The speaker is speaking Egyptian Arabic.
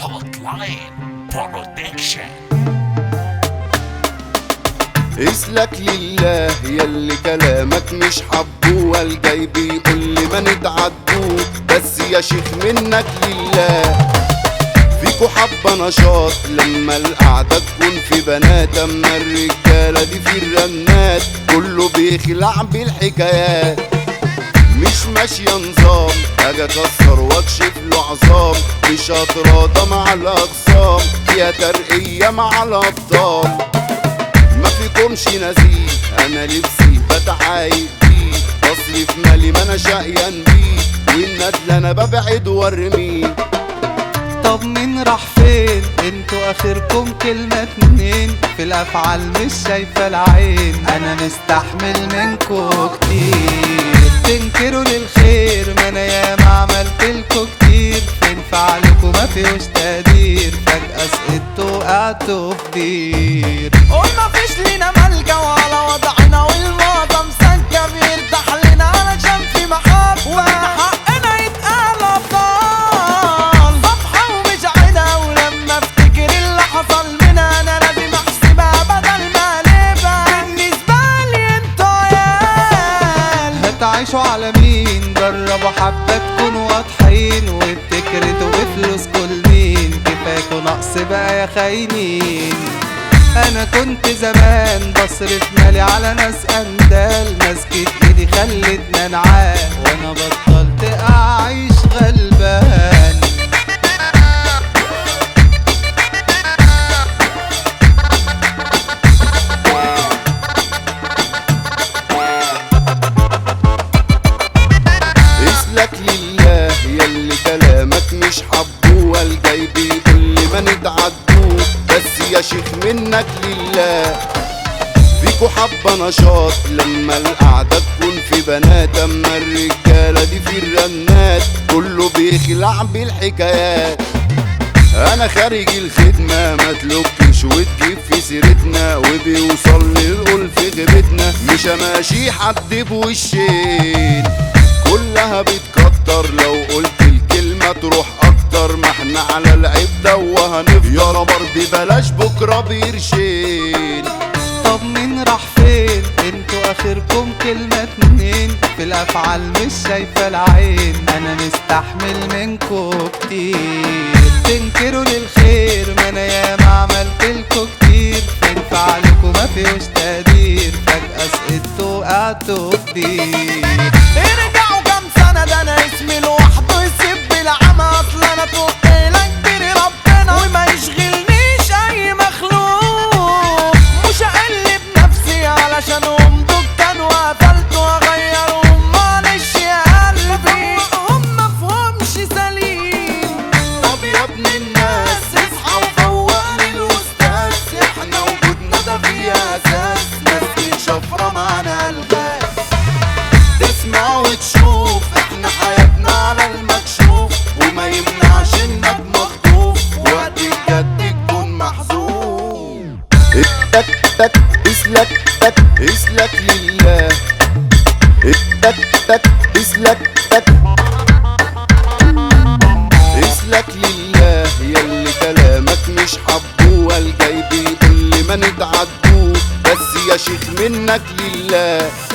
Hotline Production اسلك لله يلي كلامك مش حبه والجاي بيقول لي ما نتعدوه بس يا شيخ منك لله فيكو حبة نشاط لما القعدة تكون في بنات اما الرجالة دي في الرنات كله بيخلع بالحكايات مش ماشية نظام اجي اكسر واكشف له عظام مش هتراضى مع الاقسام يا ترقية مع الابطال ما فيكمش نزيه انا لبسي بتعايق بيه بصرف مالي ما انا شقيان بيه والندل انا ببعد وارميه طب مين راح فين انتوا اخركم كلمة اتنين في الافعال مش شايفة العين انا مستحمل منكوا كتير تنكروا للخير ما انا ياما عملتلكوا كتير فين فعلكوا ما فيهوش تقدير فجأة سقطتوا وقعتوا في دير قلنا فيش لينا ملجا وعلى وضعنا والمعظم سكة بيرتاح لنا علشان في محبة واحنا حقنا يتقال ابطال صفحة ومش عيدة ولما افتكر اللي حصل منا انا لازم احسبها بدل ما اقلبها بالنسبة لي انتوا عيال هتعيشوا على مين جربوا حبة تكونوا واضحين وبتكرتوا بفلوسكوا لمين كفاكوا نقص بقى يا خاينين انا كنت زمان بصرف مالي على ناس اندال مسكت ايدي خلتنا نعال وانا بطلت اعيش غلبان اسلك لله يلي كلامك مش حبه والجاي بيقول لي ما نتعدوه بس يا شيخ منك لله فيكو حبة نشاط لما القعدة تكون في بنات اما الرجالة دي في الرنات كله بيخلع بالحكايات انا خارج الخدمة ما تلوكش وتجيب في سيرتنا وبيوصل للقول في غيبتنا مش ماشي حد بوشين كلها بتكتر لو قلت الكلمة تروح اكتر ما احنا على العيب ده وهنفضل يا ربر ببلاش بكرة بقرشين طب مين راح فين انتوا اخركم كلمة اتنين في الافعال مش شايفة العين انا مستحمل منكوا كتير تنكروا للخير ما انا ياما عملتلكوا كتير فين فعلكوا ما فيهوش تقدير فجأة سقطتوا وقعتوا في دير ارجعوا كام سنة ده انا اسمي لوحده يسيب بالعمى اصل انا تقيلة كبير ربنا وما يشغلنيش اي مخلوق مش اقلب نفسي علشانهم دكان وقفلت واغيرهم معلش يا قلبي هم مفهومش سليم طب يا ابن الناس اصحى وفوقني الاستاذ احنا وجودنا ده فيه اساس ماسكين شفرة معانا الغاز تسمع وتشوف احنا حياتنا على المكشوف وما يمنعش انك مخطوف وقت الجد تكون محظوظ التك تك اسلك تك اسلك لله التك تك اسلك تك اسلك لله يلي كلامك مش حبه والجاي بيقول لي ما نتعدوه بس يا شيخ منك لله